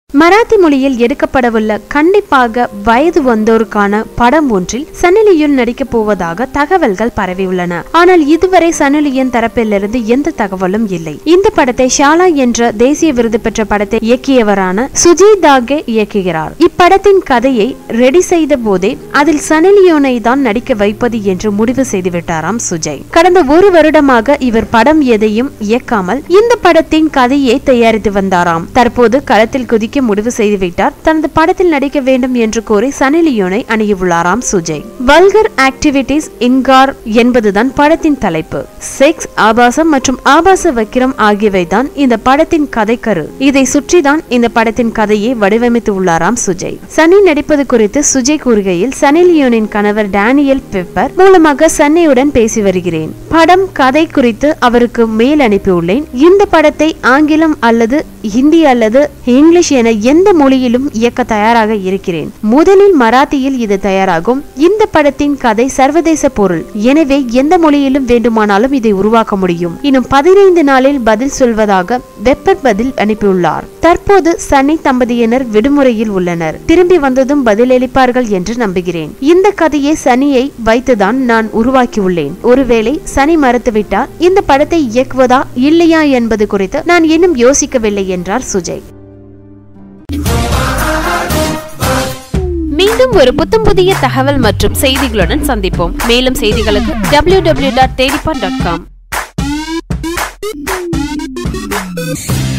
மராத்தி மொழியில் எடுக்கப்படவுள்ள கண்டிப்பாக வயது வந்தோருக்கான படம் ஒன்றில் சன்னிலியுன் நடிக்கப் போவதாக தகவல்கள் பரவியுள்ளன ஆனால் இதுவரை சன்னிலியன் தரப்பிலிருந்து எந்த தகவலும் இல்லை இந்த படத்தை ஷாலா என்ற தேசிய விருது பெற்ற படத்தை இயக்கியவரான சுஜித் தாகே இயக்குகிறார் இப்படத்தின் கதையை ரெடி செய்த போதே அதில் சன்னிலியோனை தான் நடிக்க வைப்பது என்று முடிவு செய்துவிட்டாராம் சுஜய் கடந்த ஒரு வருடமாக இவர் படம் எதையும் இயக்காமல் இந்த படத்தின் கதையை தயாரித்து வந்தாராம் தற்போது களத்தில் குதிக்க முடிவு செய்துவிட்டார் தனது படத்தில் நடிக்க வேண்டும் என்று கோரி சனி லியோனை அணுகியுள்ளாராம் சுஜய் வல்கர் ஆக்டிவிட்டிஸ் இன்கார் என்பதுதான் படத்தின் தலைப்பு செக்ஸ் ஆபாசம் மற்றும் ஆபாச வக்கிரம் ஆகியவைதான் இந்த படத்தின் கதைக்கரு இதை சுற்றிதான் இந்த படத்தின் கதையை வடிவமைத்து உள்ளாராம் சுஜய் சனி நடிப்பது குறித்து சுஜய் கூறுகையில் சனி லியோனின் கணவர் டேனியல் பெப்பர் மூலமாக சன்னியுடன் பேசி வருகிறேன் படம் கதை குறித்து அவருக்கு மெயில் அனுப்பியுள்ளேன் இந்த படத்தை ஆங்கிலம் அல்லது ஹிந்தி அல்லது இங்கிலீஷ் என எந்த மொழியிலும் இயக்க தயாராக இருக்கிறேன் முதலில் மராத்தியில் இது தயாராகும் இந்த படத்தின் கதை சர்வதேச பொருள் எனவே எந்த மொழியிலும் வேண்டுமானாலும் இதை உருவாக்க முடியும் இன்னும் பதினைந்து நாளில் பதில் சொல்வதாக வெப்பர் பதில் அனுப்பியுள்ளார் தற்போது சனி தம்பதியினர் விடுமுறையில் உள்ளனர் திரும்பி வந்ததும் பதிலளிப்பார்கள் என்று நம்புகிறேன் இந்த கதையை சனியை வைத்துதான் நான் உருவாக்கியுள்ளேன் ஒருவேளை சனி மறுத்துவிட்டால் இந்த படத்தை இயக்குவதா இல்லையா என்பது குறித்து நான் இன்னும் யோசிக்கவில்லை என்றார் சுஜய் மீண்டும் ஒரு புத்தம் புதிய தகவல் மற்றும் செய்திகளுடன் சந்திப்போம் மேலும் செய்திகளுக்கு டபிள்யூ டபிள்யூ டாட் தேடிப்பான் டாட் காம்